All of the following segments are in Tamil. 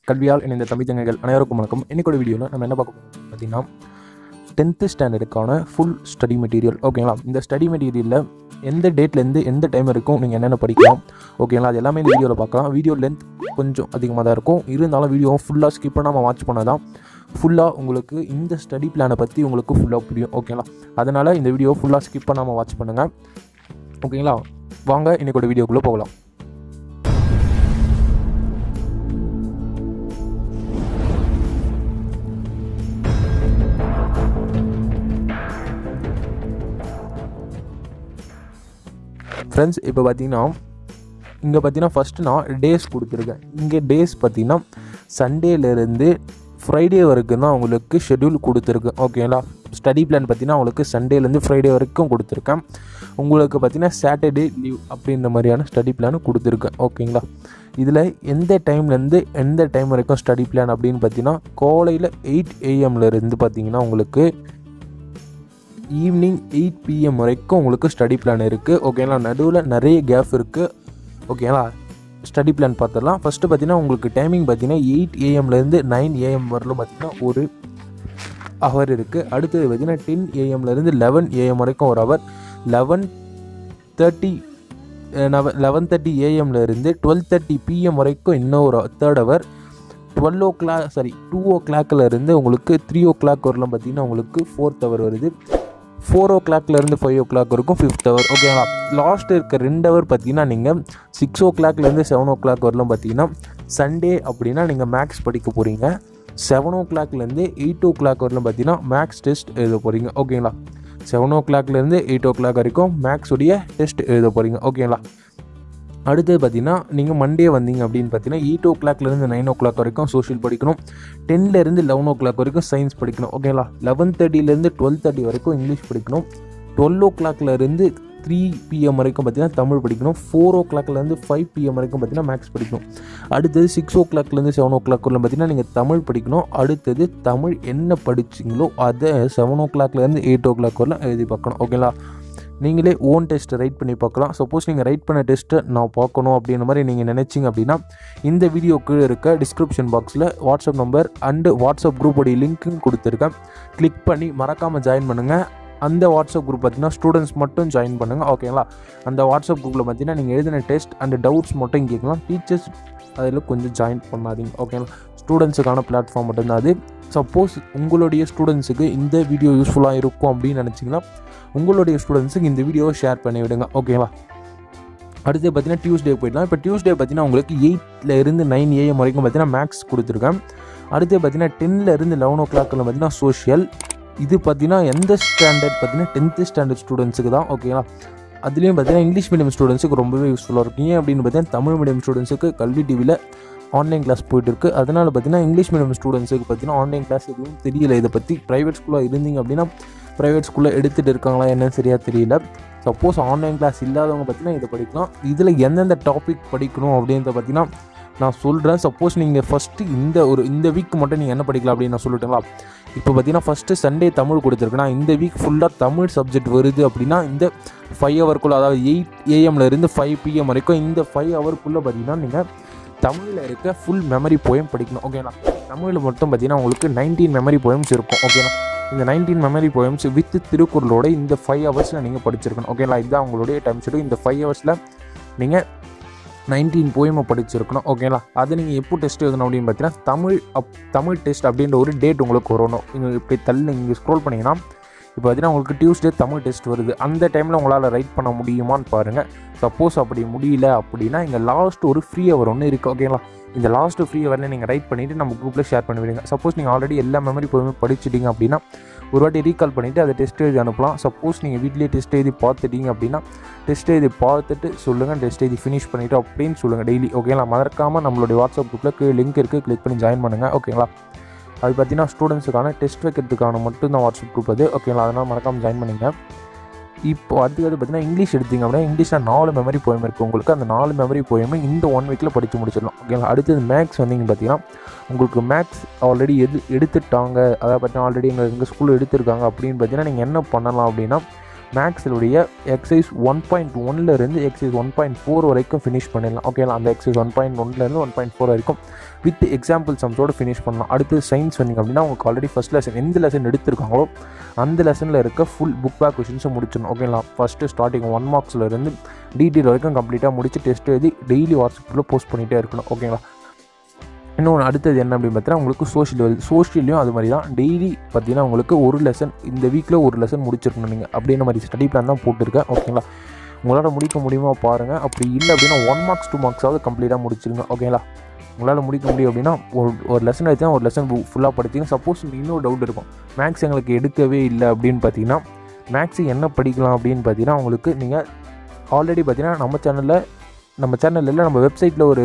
கல்வியால் இணைந்த தமிழ் தங்கைகள் அனைவருக்கும் வணக்கம் இன்னைக்கோட வீடியோவில் நம்ம என்ன பார்க்க போகிறோம் பார்த்தீங்கன்னா டென்த்து ஸ்டாண்டர்டுக்கான ஃபுல் ஸ்டடி மெட்டீரியல் ஓகேங்களா இந்த ஸ்டடி மெட்டீரியலில் எந்த டேட்லேருந்து எந்த டைம் வரைக்கும் நீங்கள் என்னென்ன படிக்கலாம் ஓகேங்களா அது எல்லாமே இந்த வீடியோவில் பார்க்கலாம் வீடியோ லென்த் கொஞ்சம் அதிகமாக தான் இருக்கும் இருந்தாலும் வீடியோவை ஃபுல்லாக ஸ்கிப் பண்ணாமல் வாட்ச் பண்ணால் தான் ஃபுல்லாக உங்களுக்கு இந்த ஸ்டடி பிளானை பற்றி உங்களுக்கு ஃபுல்லாக புரியும் ஓகேங்களா அதனால் இந்த வீடியோ ஃபுல்லாக ஸ்கிப் பண்ணாமல் வாட்ச் பண்ணுங்கள் ஓகேங்களா வாங்க இன்னைக்கோட வீடியோக்குள்ளே போகலாம் ஃப்ரெண்ட்ஸ் இப்போ பார்த்தீங்கன்னா இங்கே பார்த்தீங்கன்னா ஃபஸ்ட்டு நான் டேஸ் கொடுத்துருக்கேன் இங்கே டேஸ் பார்த்தீங்கன்னா சண்டேலேருந்து ஃப்ரைடே வரைக்கும் தான் உங்களுக்கு ஷெட்யூல் கொடுத்துருக்கு ஓகேங்களா ஸ்டடி பிளான் பார்த்தீங்கன்னா உங்களுக்கு சண்டேலேருந்து ஃப்ரைடே வரைக்கும் கொடுத்துருக்கேன் உங்களுக்கு பார்த்தீங்கன்னா சாட்டர்டே லீவ் அப்படின்ற மாதிரியான ஸ்டடி பிளான் கொடுத்துருக்கேன் ஓகேங்களா இதில் எந்த டைம்லேருந்து எந்த டைம் வரைக்கும் ஸ்டடி பிளான் அப்படின்னு பார்த்தீங்கன்னா காலையில் எயிட் ஏஎம்லேருந்து பார்த்தீங்கன்னா உங்களுக்கு ஈவினிங் எயிட் பிஎம் வரைக்கும் உங்களுக்கு ஸ்டடி பிளான் இருக்குது ஓகேங்களா நடுவில் நிறைய கேப் இருக்குது ஓகேங்களா ஸ்டடி பிளான் பார்த்துடலாம் ஃபஸ்ட்டு பார்த்தீங்கன்னா உங்களுக்கு டைமிங் பார்த்தீங்கன்னா எயிட் ஏஎம்லேருந்து நைன் ஏஎம் வரலும் பார்த்தீங்கன்னா ஒரு ஹவர் இருக்குது அடுத்தது பார்த்தீங்கன்னா டென் ஏஎம்லேருந்து லெவன் ஏஎம் வரைக்கும் ஒரு hour eleven thirty eleven thirty ஏஎம்லேருந்து டுவெல் தேர்ட்டி பிஎம் வரைக்கும் இன்னும் ஒரு third hour twelve o'clock sorry two ஓ கிளாக்கில் இருந்து உங்களுக்கு த்ரீ ஓ கிளாக் வரலாம் பார்த்தீங்கன்னா உங்களுக்கு ஃபோர்த் ஹவர் வருது ஃபோர் ஓ கிளாக்லேருந்து ஃபைவ் ஓ கிளாக் வரைக்கும் ஃபிஃப்த் ஹவர் ஓகேங்களா லாஸ்ட் இருக்க ரெண்டு ஹவர் பார்த்தீங்கன்னா நீங்கள் சிக்ஸ் ஓ கிளாக்லேருந்து செவன் ஓ கிளாக் வரலாம் பார்த்தீங்கன்னா சண்டே அப்படின்னா நீங்கள் மேக்ஸ் படிக்க போகிறீங்க செவன் ஓ கிளாக்லேருந்து எயிட் ஓ கிளாக் வரலாம் பார்த்தீங்கன்னா மேக்ஸ் டெஸ்ட் எழுத போகிறீங்க ஓகேங்களா செவன் ஓ கிளாக்லேருந்து எயிட் ஓ கிளாக் வரைக்கும் மேக்ஸுடைய டெஸ்ட் எழுத போகிறீங்க ஓகேங்களா அடுத்தது பார்த்தீங்கன்னா நீங்கள் மண்டே வந்தீங்க அப்படின்னு பார்த்தீங்கன்னா எயிட் ஓ கிளாக்லேருந்து நைன் ஓ கிளாக் வரைக்கும் சோஷியல் படிக்கணும் டென்லேருந்து லெவன் ஓ கிளாக் வரைக்கும் சயின்ஸ் படிக்கணும் ஓகேங்களா லெவன் தேர்ட்டிலேருந்து டுவெல் தேர்ட்டி வரைக்கும் இங்கிலீஷ் படிக்கணும் டுவெல் ஓ கிளாக்லேருந்து த்ரீ பிஎம் வரைக்கும் பார்த்தீங்கன்னா தமிழ் படிக்கணும் ஃபோர் ஓ கிளாக்லேருந்து ஃபைவ் பிஎம் வரைக்கும் பார்த்தீங்கன்னா மேக்ஸ் படிக்கணும் அடுத்தது சிக்ஸ் ஓ கிளாக்லேருந்து செவன் ஓ கிளாக் வரலாம் பார்த்தீங்கன்னா நீங்கள் தமிழ் படிக்கணும் அடுத்தது தமிழ் என்ன படிச்சிங்களோ அதை செவன் ஓ கிளாக்லேருந்து எயிட் ஓ கிளாக் வரலாம் எழுதி பார்க்கணும் ஓகேங்களா நீங்களே ஓன் டெஸ்ட் ரைட் பண்ணி பார்க்கலாம் சப்போஸ் நீங்கள் ரைட் பண்ண டெஸ்ட்டை நான் பார்க்கணும் அப்படின்ற மாதிரி நீங்கள் நினச்சிங்க அப்படின்னா இந்த வீடியோக்கு இருக்க டிஸ்கிரிப்ஷன் பாக்ஸில் வாட்ஸ்அப் நம்பர் அண்டு வாட்ஸ்அப் குரூப்போடைய லிங்க்கும் கொடுத்துருக்கேன் கிளிக் பண்ணி மறக்காமல் ஜாயின் பண்ணுங்கள் அந்த வாட்ஸ்அப் குரூப் பார்த்தீங்கன்னா ஸ்டூடெண்ட்ஸ் மட்டும் ஜாயின் பண்ணுங்கள் ஓகேங்களா அந்த வாட்ஸ்அப் குரூப்பில் பார்த்தீங்கன்னா நீங்கள் எழுதின டெஸ்ட் அண்ட் டவுட்ஸ் மட்டும் கேட்கலாம் டீச்சர்ஸ் அதில் கொஞ்சம் ஜாயின் பண்ணாதீங்க ஓகேங்களா ஸ்டூடெண்ட்ஸுக்கான பிளாட்ஃபார்ம் மட்டும்தான் அது சப்போஸ் உங்களுடைய ஸ்டூடெண்ட்ஸுக்கு இந்த வீடியோ யூஸ்ஃபுல்லாக இருக்கும் அப்படின்னு நினச்சிங்கன்னா உங்களுடைய ஸ்டூடெண்ட்ஸுக்கு இந்த வீடியோவை ஷேர் பண்ணி விடுங்க ஓகேவா அடுத்து பார்த்தீங்கன்னா டியூஸ்டே போயிடலாம் இப்போ டியூஸ்டே பார்த்தீங்கன்னா உங்களுக்கு எயிட்டில் இருந்து நைன் ஏஎம் வரைக்கும் பார்த்தீங்கன்னா மேக்ஸ் கொடுத்துருக்கேன் அடுத்து பார்த்தீங்கன்னா டென்னில் இருந்து லெவன் ஓ கிளாக்கில் பார்த்தீங்கன்னா சோஷியல் இது பார்த்தீங்கன்னா எந்த ஸ்டாண்டர்ட் பார்த்தீங்கன்னா டென்த்து ஸ்டாண்டர்ட் ஸ்டூடெண்ட்ஸுக்கு தான் ஓகேங்களா அதுலேயும் பார்த்தீங்கன்னா இங்கிலீஷ் மீடியம் ஸ்டூடெண்ட்ஸுக்கு ரொம்பவே யூஸ்ஃபுல்லாக இருக்கும் ஏன் அப்படின்னு பார்த்தீங்கன்னா தமிழ் மீடியம் ஸ்டூடெண்ட்ஸுக்கு கல்வி டிவியில் ஆன்லைன் கிளாஸ் போயிட்டு இருக்கு அதனால் பார்த்தீங்கன்னா இங்கிலீஷ் மீடியம் ஸ்டூடெண்ட்ஸுக்கு பார்த்தீங்கன்னா ஆன்லைன் கிளாஸ் எதுவும் தெரியல இதை பற்றி ப்ரைவேட் ஸ்கூலாக இருந்தீங்க அப்படின்னா ப்ரைவேட் ஸ்கூலில் எடுத்துகிட்டு இருக்காங்களா என்னன்னு சரியாக தெரியல சப்போஸ் ஆன்லைன் கிளாஸ் இல்லாதவங்க பார்த்தீங்கன்னா இதை படிக்கலாம் இதில் எந்தெந்த டாபிக் படிக்கணும் அப்படின்றத பார்த்தீங்கன்னா நான் சொல்கிறேன் சப்போஸ் நீங்கள் ஃபஸ்ட்டு இந்த ஒரு இந்த வீக் மட்டும் நீங்கள் என்ன படிக்கலாம் அப்படின்னு நான் சொல்லட்டுங்களா இப்போ பார்த்தீங்கன்னா ஃபஸ்ட்டு சண்டே தமிழ் கொடுத்துருக்குன்னா இந்த வீக் ஃபுல்லாக தமிழ் சப்ஜெக்ட் வருது அப்படின்னா இந்த ஃபைவ் ஹவருக்குள்ளே அதாவது எயிட் ஏஎம்ல இருந்து ஃபைவ் பிஎம் வரைக்கும் இந்த ஃபைவ் ஹவருக்குள்ளே பார்த்தீங்கன்னா நீங்கள் தமிழில் இருக்க ஃபுல் மெமரி போயம் படிக்கணும் ஓகேங்களா தமிழில் மட்டும் பார்த்தீங்கன்னா உங்களுக்கு நைன்டீன் மெமரி போயம்ஸ் இருக்கும் ஓகேங்களா இந்த நைன்டீன் மெமரி போயம்ஸ் வித் திருக்குறளோட இந்த ஃபைவ் ஹவர்ஸில் நீங்கள் படிச்சிருக்கணும் ஓகேங்களா இதுதான் உங்களுடைய டைம் ஷெட்யூல் இந்த ஃபைவ் ஹவர்ஸில் நீங்கள் நைன்டீன் போயமை படிச்சிருக்கணும் ஓகேங்களா அதை நீங்கள் எப்போ டெஸ்ட் எழுதணும் அப்படின்னு பார்த்தீங்கன்னா தமிழ் அப் தமிழ் டெஸ்ட் அப்படின்ற ஒரு டேட் உங்களுக்கு வரணும் இங்கே இப்படி தள்ளி இங்கே ஸ்க்ரோல் பண்ணிங்கன்னா இப்போ பார்த்தீங்கன்னா உங்களுக்கு டியூஸ்டே தமிழ் டெஸ்ட் வருது அந்த டைமில் உங்களால் ரைட் பண்ண முடியுமான்னு பாருங்கள் சப்போஸ் அப்படி முடியல அப்படின்னா இங்கே லாஸ்ட் ஒரு ஃப்ரீ ஹவர் ஒன்று இருக்குது ஓகேங்களா இந்த லாஸ்ட் ஃப்ரீ ஹவரில் நீங்கள் ரைட் பண்ணிவிட்டு நம்ம குரூப்பில் ஷேர் பண்ணி விடுங்க சப்போஸ் நீங்கள் ஆல்ரெடி எல்லா மெமரி போயுமே படிச்சிட்டிங்க அப்படின்னா ஒரு வாட்டி ரீகால் பண்ணிவிட்டு அதை டெஸ்ட் எழுதி அனுப்பலாம் சப்போஸ் நீங்கள் வீட்லேயே டெஸ்ட் எழுதி பார்த்துட்டீங்க அப்படின்னா டெஸ்ட் எழுதி பார்த்துட்டு சொல்லுங்கள் டெஸ்ட் எழுதி ஃபினிஷ் பண்ணிவிட்டு அப்படின்னு சொல்லுங்கள் டெய்லி ஓகேங்களா மறக்காமல் நம்மளுடைய வாட்ஸ்அப் குரூப்பில் லிங்க் இருக்குது கிளிக் பண்ணி ஜாயின் பண்ணுங்கள் ஓகேங்களா அது பார்த்தீங்கன்னா ஸ்டூடெண்ட்ஸுக்கான டெஸ்ட் வைக்கிறதுக்கான மட்டும் தான் வாட்ஸ்அப் குரூப் அது ஓகேங்களா அதனால் மறக்காமல் ஜாயின் பண்ணிங்க இப்போ அடுத்தது பார்த்தீங்கன்னா இங்கிலீஷ் எடுத்தீங்க அப்படின்னா இங்கிலீஷில் நாலு மெமரி போயம் இருக்குது உங்களுக்கு அந்த நாலு மெமரி போயமே இந்த ஒன் வீக்கில் படித்து முடிச்சிடலாம் ஓகேங்களா அடுத்தது மேக்ஸ் வந்தீங்க பார்த்தீங்கன்னா உங்களுக்கு மேக்ஸ் ஆல்ரெடி எது எடுத்துட்டாங்க அதாவது பார்த்தீங்கன்னா ஆல்ரெடி எங்கள் எங்கள் ஸ்கூலில் எடுத்திருக்காங்க அப்படின்னு பார்த்தீங்கன்னா நீங்கள் என்ன பண்ணலாம் அப்படின்னா மேக்ஸிலுடைய எக்ஸசைஸ் ஒன் பாயிண்ட் ஒன்லேருந்து எக்ஸசைஸ் ஒன் பாயிண்ட் ஃபோர் வரைக்கும் ஃபினிஷ் பண்ணிடலாம் ஓகேங்களா அந்த எக்ஸசைஸ் ஒன் பாயிண்ட் ஒன்லேருந்து ஒன் பாயிண்ட் ஃபோர் வரைக்கும் வித் எக்ஸாம்பிள் சம்ஸோடு ஃபினிஷ் பண்ணலாம் அடுத்து சயின்ஸ் வந்தீங்க அப்படின்னா உங்களுக்கு ஆல்ரெடி ஃபஸ்ட் லெசன் எந்த லெசன் எடுத்திருக்காங்களோ அந்த லெசனில் இருக்க ஃபுல் புக் பேக் கொஷின்ஸை முடிச்சிடணும் ஓகேங்களா ஃபஸ்ட்டு ஸ்டார்டிங் ஒன் மார்க்ஸ்லேருந்து டீட்டெயில் வரைக்கும் கம்ப்ளீட்டாக முடிச்சு டெஸ்ட் எழுதி டெய்லி வாட்ஸ்அப்பில் போஸ்ட் பண்ணிகிட்டே இருக்கணும் ஓகேங்களா இன்னொன்று அடுத்தது என்ன அப்படின்னு பார்த்தீங்கன்னா உங்களுக்கு சோஷியல் வருது சோஷியல்லையும் அது மாதிரி தான் டெய்லி பார்த்தீங்கன்னா உங்களுக்கு ஒரு லெசன் இந்த வீக்கில் ஒரு லெசன் முடிச்சிருக்கணும் நீங்கள் அப்படின்ற மாதிரி ஸ்டடி பிளான் தான் போட்டிருக்கேன் ஓகேங்களா உங்களால் முடிக்க முடியுமா பாருங்கள் அப்படி இல்லை அப்படின்னா ஒன் மார்க்ஸ் டூ மார்க்ஸாவது கம்ப்ளீட்டாக முடிச்சிருங்க ஓகேங்களா உங்களால் முடிக்க முடியும் அப்படின்னா ஒரு ஒரு லெசன் எடுத்தா ஒரு லெசன் ஃபுல்லாக படிச்சிங்க சப்போஸ் இன்னொரு டவுட் இருக்கும் மேக்ஸ் எங்களுக்கு எடுக்கவே இல்லை அப்படின்னு பார்த்தீங்கன்னா மேக்ஸ் என்ன படிக்கலாம் அப்படின்னு பார்த்தீங்கன்னா உங்களுக்கு நீங்கள் ஆல்ரெடி பார்த்தீங்கன்னா நம்ம சேனலில் நம்ம சேனலில் நம்ம வெப்சைட்டில் ஒரு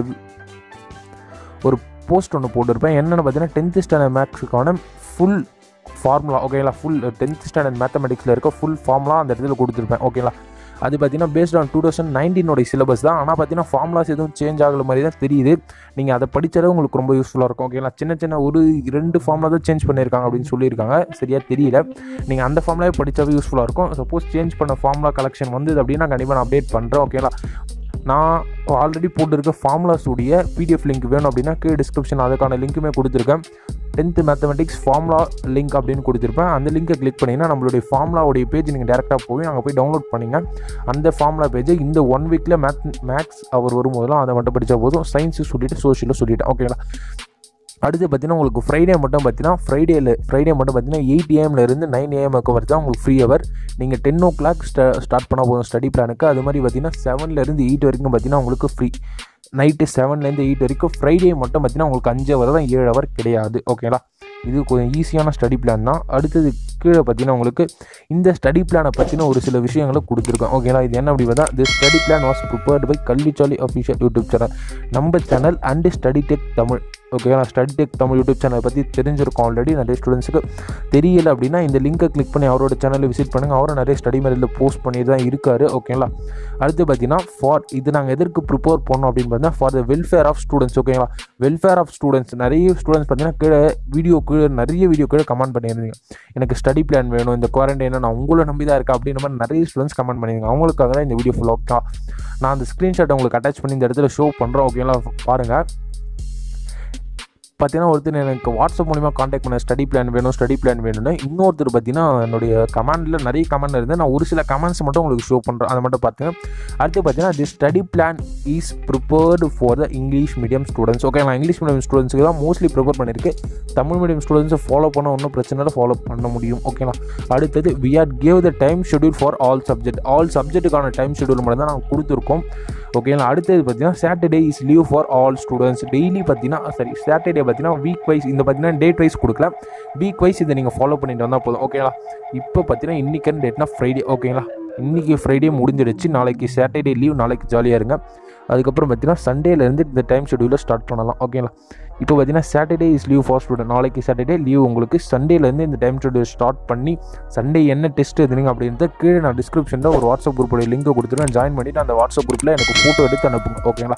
ஒரு போஸ்ட் ஒன்று போட்டிருப்பேன் என்னென்னு பார்த்தீங்கன்னா டென்த்து ஸ்டாண்டர்ட் மேக்ஸுக்கான ஃபுல் ஃபார்முலா ஓகேங்களா ஃபுல் டென்த் ஸ்டாண்டர்ட் மேத்தமெட்டிக்ஸில் இருக்க ஃபுல் ஃபார்முலா அந்த இடத்துல கொடுத்துருப்பேன் ஓகேங்களா அது பார்த்தீங்கன்னா பேஸ்ட் ஆன் டூ தௌசண்ட் நைன்டீனோட சிலபஸ் தான் ஆனால் பார்த்தீங்கன்னா ஃபார்முலாஸ் எதுவும் சேஞ்ச் ஆகல மாதிரி தான் தெரியுது நீங்கள் அதை படித்தாலே உங்களுக்கு ரொம்ப யூஸ்ஃபுல்லாக இருக்கும் ஓகேங்களா சின்ன சின்ன ஒரு ரெண்டு ஃபார்முலா தான் சேஞ்ச் பண்ணியிருக்காங்க அப்படின்னு சொல்லியிருக்காங்க சரியாக தெரியல நீங்கள் அந்த ஃபார்முலாவே படித்தாவே யூஸ்ஃபுல்லாக இருக்கும் சப்போஸ் சேஞ்ச் பண்ண ஃபார்முலா கலெக்ஷன் வந்தது அப்படின்னா கண்டிப்பாக நான் அப்டேட் பண்ணுறேன் ஓகேங்களா நான் ஆல்ரெடி போட்டிருக்க ஃபார்முலாஸ் உடைய பிடிஎஃப் லிங்க் வேணும் அப்படின்னா கீழே டிஸ்கிரிப்ஷன் அதுக்கான லிங்க்குமே கொடுத்துருக்கேன் டென்த்து மேத்தமெட்டிக்ஸ் ஃபார்முலா லிங்க் அப்படின்னு கொடுத்துருப்பேன் அந்த லிங்கை கிளிக் பண்ணிங்கன்னா நம்மளுடைய ஃபார்முலாவுடைய பேஜ் நீங்கள் டேரெக்டாக போய் அங்கே போய் டவுன்லோட் பண்ணிங்க அந்த ஃபார்முலா பேஜை இந்த ஒன் வீக்கில் மேத் மேக்ஸ் அவர் வரும்போதெல்லாம் அதை மட்டும் படித்தா போதும் சயின்ஸு சொல்லிவிட்டு சோஷியலும் சொல்லிவிட்டேன் ஓகேங்களா அடுத்து பார்த்தீங்கன்னா உங்களுக்கு ஃப்ரைடே மட்டும் பார்த்தீங்கன்னா ஃப்ரைடேல ஃப்ரைடே மட்டும் பார்த்தீங்கன்னா எயிட் ஏஎம்லேருந்து நைன் ஏஎம் வரைக்கும் தான் உங்களுக்கு ஃப்ரீ ஹவர் நீங்கள் டென் ஓ கிளாக் ஸ்டா ஸ்டார்ட் பண்ண போதும் ஸ்டடி பிளானுக்கு அது மாதிரி பார்த்தீங்கன்னா செவன்லேருந்து எயிட் வரைக்கும் பார்த்தீங்கன்னா உங்களுக்கு ஃப்ரீ நைட்டு செவன்லேருந்து எயிட் வரைக்கும் ஃப்ரைடே மட்டும் பார்த்தீங்கன்னா உங்களுக்கு அஞ்சு ஹவர் தான் ஏழு ஹவர் கிடையாது ஓகேங்களா இது கொஞ்சம் ஈஸியான ஸ்டடி பிளான் தான் அடுத்தது கீழே பார்த்தீங்கன்னா உங்களுக்கு இந்த ஸ்டடி பிளானை பற்றின ஒரு சில விஷயங்களை கொடுத்துருக்கோம் ஓகேங்களா இது என்ன அப்படி பார்த்தா the study plan was prepared by Kalvichali official YouTube channel நம்ம channel and study tech Tamil ஓகேங்களா study tech Tamil YouTube channel பற்றி தெரிஞ்சிருக்கோம் ஆல்ரெடி நிறைய ஸ்டூடெண்ட்ஸுக்கு தெரியல அப்படின்னா இந்த லிங்கை கிளிக் பண்ணி அவரோட சேனலை விசிட் பண்ணுங்கள் அவரும் நிறைய ஸ்டடி மெரில் போஸ்ட் பண்ணி தான் இருக்காரு ஓகேங்களா அடுத்து பார்த்தீங்கன்னா ஃபார் இது நாங்கள் எதற்கு ப்ரிப்பேர் பண்ணோம் அப்படின்னு பார்த்தீங்கன்னா for the welfare of students ஓகேங்களா வெல்ஃபேர் ஆஃப் ஸ்டூடெண்ட்ஸ் நிறைய ஸ்டூடெண்ட்ஸ் பார்த்தீங்கன்னா கீழே வீடியோ கீழே நிறைய வீடியோ கீழே கமெண்ட் பண்ணியிருந்தீங்க எனக்கு ஸ்டடி பிளான் வேணும் இந்த குவாரண்டைனை நான் உங்களை நம்பி தான் இருக்கேன் அப்படின்ற மாதிரி நிறைய ஸ்டூடெண்ட்ஸ் கமெண்ட் பண்ணியிருக்காங்க அவங்களுக்காக தான் இந்த வீடியோ ஃபுல் ஓகே நான் அந்த ஸ்க்ரீன்ஷாட் உங்களுக்கு அட்டாச் பண்ணி இந்த இடத்துல ஷோ பண்ணுறோம் ஓகேங்களா பாருங்கள் பார்த்தீங்கன்னா ஒருத்தர் எனக்கு வாட்ஸ்அப் மூலிமா காண்டாக்ட் பண்ண ஸ்டடி பிளான் வேணும் ஸ்டடி பிளான் வேணும்னு இன்னொருத்தர் பார்த்தீங்கன்னா என்னுடைய கமெண்டில் நிறைய கமெண்ட் இருந்து நான் ஒரு சில கமெண்ட்ஸ் மட்டும் உங்களுக்கு ஷோ பண்ணுறேன் அதை மட்டும் பார்த்துங்க அடுத்து பார்த்தீங்கன்னா the study plan is prepared for the English medium students okay நான் இங்கிலீஷ் மீடியம் ஸ்டூடெண்ட்ஸுக்கு தான் மோஸ்ட்லி ப்ரிப்பேர் பண்ணியிருக்கேன் தமிழ் மீடியம் ஸ்டூடெண்ட்ஸை ஃபாலோ பண்ண ஒன்றும் பிரச்சனை இல்லை ஃபாலோ பண்ண முடியும் ஓகேங்களா அடுத்தது we are gave the time schedule for all subject all சப்ஜெக்ட்டுக்கான டைம் ஷெடியூல் மட்டும் தான் நாங்கள் கொடுத்துருக்கோம் ஓகேங்களா அடுத்தது பார்த்தீங்கன்னா Saturday is leave for all students daily பார்த்தீங்கன்னா சரி சாட்டர்டே பார்த்தீங்கன்னா வீக் வைஸ் இந்த பார்த்தீங்கன்னா டேட் வைஸ் கொடுக்கல வீக் வைஸ் இதை நீங்கள் ஃபாலோ பண்ணிட்டு வந்தால் போதும் ஓகேங்களா இப்போ பார்த்தீங்கன்னா இன்றைக்கி டேட்னா ஃப்ரைடே ஓகேங்களா இன்றைக்கி ஃப்ரைடே முடிஞ்சிடுச்சு நாளைக்கு சாட்டர்டே லீவ் நாளைக்கு ஜாலியாக இருங்க அதுக்கப்புறம் பார்த்தீங்கன்னா சண்டேலேருந்து இந்த டைம் ஷெடியூலில் ஸ்டார்ட் பண்ணலாம் ஓகேங்களா இப்போ பார்த்தீங்கன்னா Saturday is leave for student நாளைக்கு சாட்டர்டே லீவ் உங்களுக்கு சண்டேலேருந்து இந்த டைம் ஷெடியூல் ஸ்டார்ட் பண்ணி சண்டே என்ன டெஸ்ட் எதுனுங்க அப்படின்றத கீழே நான் டிஸ்கிரிப்ஷனில் ஒரு வாட்ஸ்அப் குரூப்போட லிங்க் கொடுத்துருவேன் ஜாயின் பண்ணிவிட்டு அந்த வாட்ஸ்அப் குரூப்பில் எனக்கு ஃபோட்டோ எடுத்து அனுப்புங்க ஓகேங்களா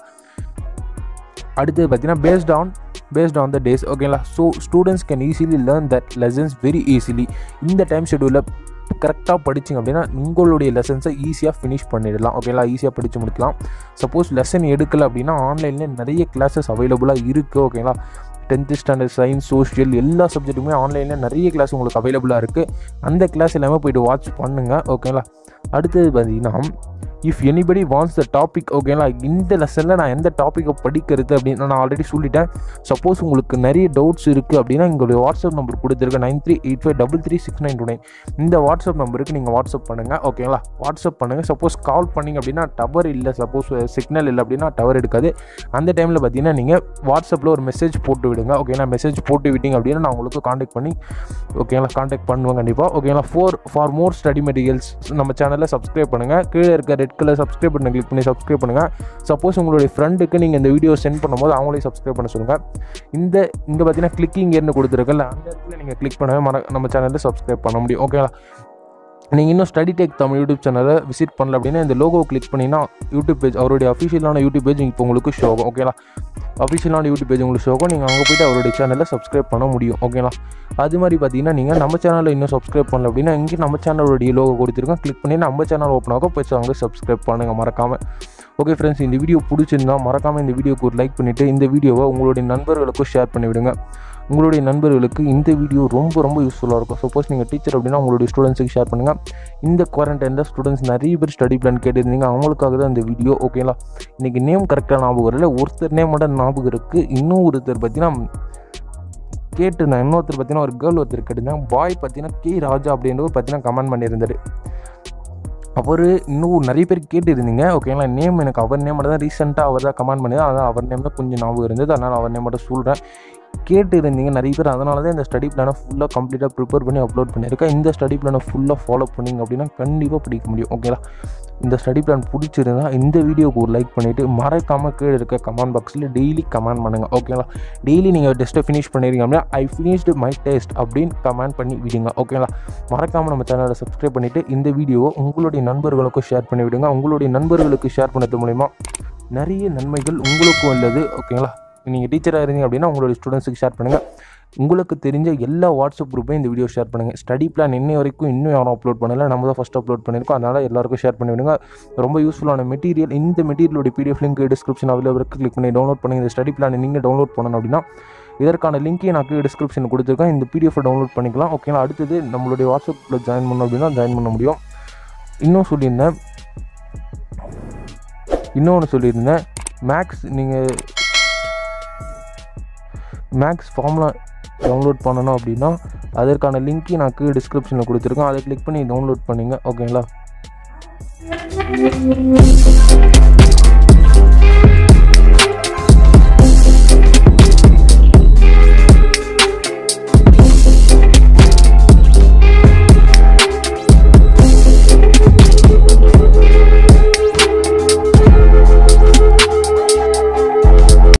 அடுத்தது பார்த்தீங்கன்னா based on based on the days ஓகேங்களா so students can easily learn that lessons very easily இந்த டைம் ஷெடியூலில் கரெக்டாக படிச்சிங்க அப்படின்னா உங்களுடைய லெசன்ஸை ஈஸியாக ஃபினிஷ் பண்ணிடலாம் ஓகேங்களா ஈஸியாக படித்து முடிக்கலாம் சப்போஸ் லெசன் எடுக்கலை அப்படின்னா ஆன்லைனில் நிறைய கிளாஸஸ் அவைலபிளாக இருக்குது ஓகேங்களா டென்த்து ஸ்டாண்டர்ட் சயின்ஸ் சோஷியல் எல்லா சப்ஜெக்ட்டுமே ஆன்லைனில் நிறைய கிளாஸ் உங்களுக்கு அவைலபிளாக இருக்குது அந்த கிளாஸ் எல்லாமே போய்ட்டு வாட்ச் பண்ணுங்கள் ஓகேங்களா அடுத்தது பார்த்தீங்கன்னா if anybody wants the topic ஓகேங்களா இந்த லெசனில் நான் எந்த டாப்பிக்கை படிக்கிறது அப்படின்னு நான் ஆல்ரெடி சொல்லிட்டேன் சப்போஸ் உங்களுக்கு நிறைய டவுட்ஸ் இருக்குது அப்படின்னா எங்களுடைய வாட்ஸ்அப் நம்பர் கொடுத்துருக்கேன் nine three eight five double three six nine two nine இந்த வாட்ஸ்அப் நம்பருக்கு நீங்கள் வாட்ஸ்அப் பண்ணுங்கள் ஓகேங்களா வாட்ஸ்அப் பண்ணுங்கள் சப்போஸ் கால் பண்ணிங்க அப்படின்னா டவர் இல்லை சப்போஸ் சிக்னல் இல்லை அப்படின்னா டவர் எடுக்காது அந்த டைமில் பார்த்தீங்கன்னா நீங்கள் வாட்ஸ்அப்பில் ஒரு மெசேஜ் போட்டு விடுங்க ஓகேங்களா மெசேஜ் போட்டு விட்டீங்க அப்படின்னா நான் உங்களுக்கு காண்டாக்ட் பண்ணி ஓகேங்களா காண்டாக்ட் பண்ணுவேன் கண்டிப்பாக ஓகேங்களா for for more study materials நம்ம சேனலில் சப்ஸ்கிரைப் பண்ணுங்கள் கீழே இருக்க ரெட் கலர் சப்ஸ்கிரைப் பண்ண கிளிக் பண்ணி சப்ஸ்கிரைப் பண்ணுங்கள் சப்போஸ் உங்களுடைய ஃப்ரெண்டுக்கு நீங்கள் இந்த வீடியோ சென்ட் பண்ணும்போது அவங்களையும் சப்ஸ்கிரைப் பண்ண சொல்லுங்கள் இந்த இங்கே பார்த்தீங்கன்னா கிளிக்கிங் ஏர்னு கொடுத்துருக்கல அந்த இடத்துல நீங்கள் கிளிக் பண்ணவே மற நம்ம சேனலில் சப்ஸ்கிரைப் பண்ண முடியும் ஓகேங்களா நீங்கள் இன்னும் ஸ்டடி டெக் தமிழ் யூடியூப் சேனலை விசிட் பண்ணல அப்படின்னா இந்த லோகோ கிளிக் பண்ணிங்கன்னா யூடியூப் பேஜ் அவருடைய அஃபிஷியலான யூடியூப் பேஜ் இப்போ உங்களுக்கு ஷோ ஆகும் ஓகேங்களா அஃபிஷியலான யூடியூப் பேஜ் உங்களுக்கு ஷோக்கும் நீங்கள் அங்கே போய்ட்டு அவருடைய சேனலில் சப்ஸ்கிரைப் பண்ண முடியும் ஓகேங்களா அது மாதிரி பார்த்தீங்கன்னா நீங்கள் நம்ம சேனலில் இன்னும் சப்ஸ்கிரைப் பண்ணல அப்படின்னா இங்கே நம்ம சேனலோடைய லோகோ கொடுத்துருக்கோம் கிளிக் பண்ணி நம்ம சேனல் ஓப்பன் ஆகும் போய் அங்கே சப்ஸ்கிரைப் பண்ணுங்கள் மறக்காமல் ஓகே ஃப்ரெண்ட்ஸ் இந்த வீடியோ பிடிச்சிருந்தா மறக்காமல் இந்த வீடியோக்கு ஒரு லைக் பண்ணிவிட்டு இந்த வீடியோவை உங்களுடைய நண்பர்களுக்கும் ஷேர் பண்ணி விடுங்க உங்களுடைய நண்பர்களுக்கு இந்த வீடியோ ரொம்ப ரொம்ப யூஸ்ஃபுல்லாக இருக்கும் சப்போஸ் நீங்கள் டீச்சர் அப்படின்னா உங்களுடைய ஸ்டூடெண்ட்ஸுக்கு ஷேர் பண்ணுங்கள் இந்த குவாரண்டைனில் ஸ்டூடெண்ட்ஸ் நிறைய பேர் ஸ்டடி பிளான் கேட்டிருந்தீங்க அவங்களுக்காக தான் இந்த வீடியோ ஓகேங்களா இன்றைக்கி நேம் கரெக்டாக ஞாபகம் வரல ஒருத்தர் நேம் மட்டும் ஞாபகம் இருக்குது இன்னும் ஒருத்தர் பார்த்தீங்கன்னா கேட்டிருந்தேன் இன்னொருத்தர் பார்த்தீங்கன்னா ஒரு கேர்ள் ஒருத்தர் கேட்டிருந்தேன் பாய் பார்த்தீங்கன்னா கே ராஜா அப்படின்றவர் பார்த்தீங்கன்னா கமெண்ட் பண்ணியிருந்தார் அவர் இன்னும் நிறைய பேர் கேட்டிருந்தீங்க ஓகேங்களா நேம் எனக்கு அவர் நேம் மட்டும் தான் ரீசெண்டாக அவர் தான் கமெண்ட் பண்ணி அதான் அவர் நேம் தான் கொஞ்சம் ஞாபகம் இருந்தது அதனால் அவர் நேம் மட்டும் சொல்கிறேன் கேட்டு இருந்தீங்க நிறைய பேர் அதனால தான் இந்த ஸ்டடி பிளானை ஃபுல்லாக கம்ப்ளீட்டாக ப்ரிப்பேர் பண்ணி அப்லோட் பண்ணியிருக்கேன் இந்த ஸ்டடி பிளானை ஃபுல்லாக ஃபாலோ பண்ணிங்க அப்படின்னா கண்டிப்பாக பிடிக்க முடியும் ஓகேங்களா இந்த ஸ்டடி பிளான் பிடிச்சிருந்தா இந்த வீடியோக்கு ஒரு லைக் பண்ணிவிட்டு மறக்காமல் கீழே இருக்க கமெண்ட் பாக்ஸில் டெய்லி கமெண்ட் பண்ணுங்கள் ஓகேங்களா டெய்லி நீங்கள் டெஸ்ட்டை ஃபினிஷ் பண்ணிருக்கீங்க அப்படின்னா ஐ ஃபினிஷ்டு மை டெஸ்ட் அப்படின்னு கமெண்ட் பண்ணி விடுங்க ஓகேங்களா மறக்காமல் நம்ம சேனலை சப்ஸ்கிரைப் பண்ணிவிட்டு இந்த வீடியோவை உங்களுடைய நண்பர்களுக்கும் ஷேர் பண்ணி விடுங்க உங்களுடைய நண்பர்களுக்கு ஷேர் பண்ணது மூலிமா நிறைய நன்மைகள் உங்களுக்கும் உள்ளது ஓகேங்களா நீங்கள் டீச்சராக இருந்தீங்க அப்படின்னா உங்களுடைய ஸ்டூடெண்ட்ஸுக்கு ஷேர் பண்ணுங்கள் உங்களுக்கு தெரிஞ்ச எல்லா வாட்ஸ்அப் குரூப்பையும் இந்த வீடியோ ஷேர் பண்ணுங்கள் ஸ்டடி பிளான் இன்னை வரைக்கும் இன்னும் யாரும் அப்லோட் பண்ணல நம்ம தான் ஃபஸ்ட் அப்லோட் பண்ணியிருக்கோம் அதனால் எல்லாருக்கும் ஷேர் பண்ணி விடுங்க ரொம்ப யூஸ்ஃபுல்லான மெட்டீரியல் இந்த மெட்டீரியலோட பிடிஎஃப் லிங்க் டிஸ்கிரிப்ஷன் அவைலபிள் இருக்குது கிளிக் பண்ணி டவுன்லோட் பண்ணுங்கள் இந்த ஸ்டடி பிளான் நீங்கள் டவுன்லோட் பண்ணணும் அப்படின்னா இதற்கான லிங்க்கையும் நான் டிஸ்கிரிப்ஷன் கொடுத்துருக்கேன் இந்த பிடிஎஃப் டவுன்லோட் பண்ணிக்கலாம் ஓகேங்களா அடுத்தது நம்மளுடைய வாட்ஸ்அப்பில் ஜாயின் பண்ணோம் அப்படின்னா ஜாயின் பண்ண முடியும் இன்னும் சொல்லியிருந்தேன் இன்னொன்று சொல்லியிருந்தேன் மேக்ஸ் நீங்கள் மேக்ஸ் ஃபார்முலா டவுன்லோட் பண்ணணும் அப்படின்னா அதற்கான லிங்க்கையும் நான் கீழே டிஸ்கிரிப்ஷனில் கொடுத்துருக்கேன் அதை கிளிக் பண்ணி டவுன்லோட் பண்ணிங்க ஓகேங்களா